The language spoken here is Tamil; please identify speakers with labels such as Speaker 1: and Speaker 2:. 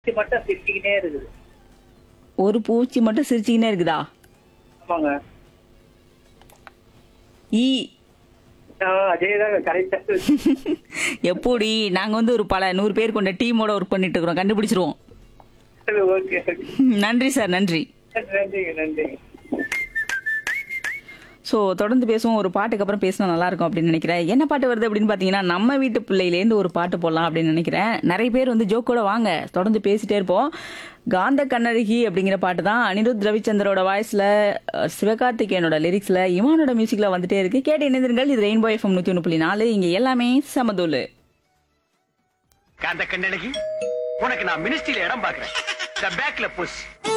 Speaker 1: இது மட்டும் சிரிச்சுக்கிட்டே இருக்குது
Speaker 2: ஒரு பூச்சி மட்டும் சிரிச்சுக்கினே இருக்குதா
Speaker 1: ஆமாங்க
Speaker 2: ஈ
Speaker 1: ஆ, அதேதாங்க கரெக்டா
Speaker 2: எப்படி நாங்க வந்து ஒரு பல நூறு பேர் கொண்ட டீமோட ஒர்க் பண்ணிட்டு இருக்கிறோம் கண்டுபிடிச்சிருவோம்
Speaker 1: ஓகே
Speaker 2: நன்றி சார் நன்றி
Speaker 1: நன்றிங்க நன்றிங்க
Speaker 2: ஸோ தொடர்ந்து பேசுவோம் ஒரு பாட்டுக்கு அப்புறம் பேசினா நல்லா இருக்கும் அப்படின்னு நினைக்கிறேன் என்ன பாட்டு வருது அப்படின்னு பார்த்தீங்கன்னா நம்ம வீட்டு பிள்ளையிலேருந்து ஒரு பாட்டு போடலாம் அப்படின்னு நினைக்கிறேன் நிறைய பேர் வந்து ஜோக்கோட வாங்க தொடர்ந்து பேசிட்டே இருப்போம் காந்த கண்ணழகி அப்படிங்கிற பாட்டு தான் அனிருத் ரவிச்சந்திரோட வாய்ஸ்ல சிவகார்த்திகேயனோட லிரிக்ஸ்ல இமானோட மியூசிக்ல வந்துட்டே இருக்கு கேட்டு இணைந்திருங்கள் இது ரெயின்போ எஃப்எம் நூத்தி ஒன்று புள்ளி நாலு இங்க எல்லாமே சமதூலு
Speaker 3: காந்த கண்ணழகி உனக்கு நான் மினிஸ்ட்ரியில இடம் பாக்குறேன் த பேக்ல புஷ்